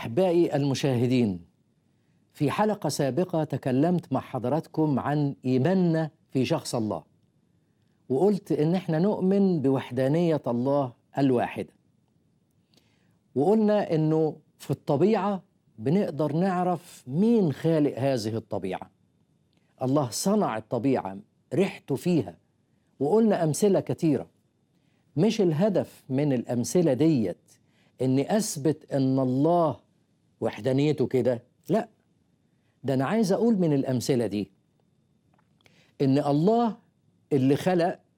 احبائي المشاهدين في حلقه سابقه تكلمت مع حضراتكم عن ايماننا في شخص الله وقلت ان احنا نؤمن بوحدانيه الله الواحده وقلنا انه في الطبيعه بنقدر نعرف مين خالق هذه الطبيعه الله صنع الطبيعه ريحته فيها وقلنا امثله كثيره مش الهدف من الامثله ديت اني اثبت ان الله وحدانيته كده لا ده انا عايز اقول من الامثله دي ان الله اللي خلق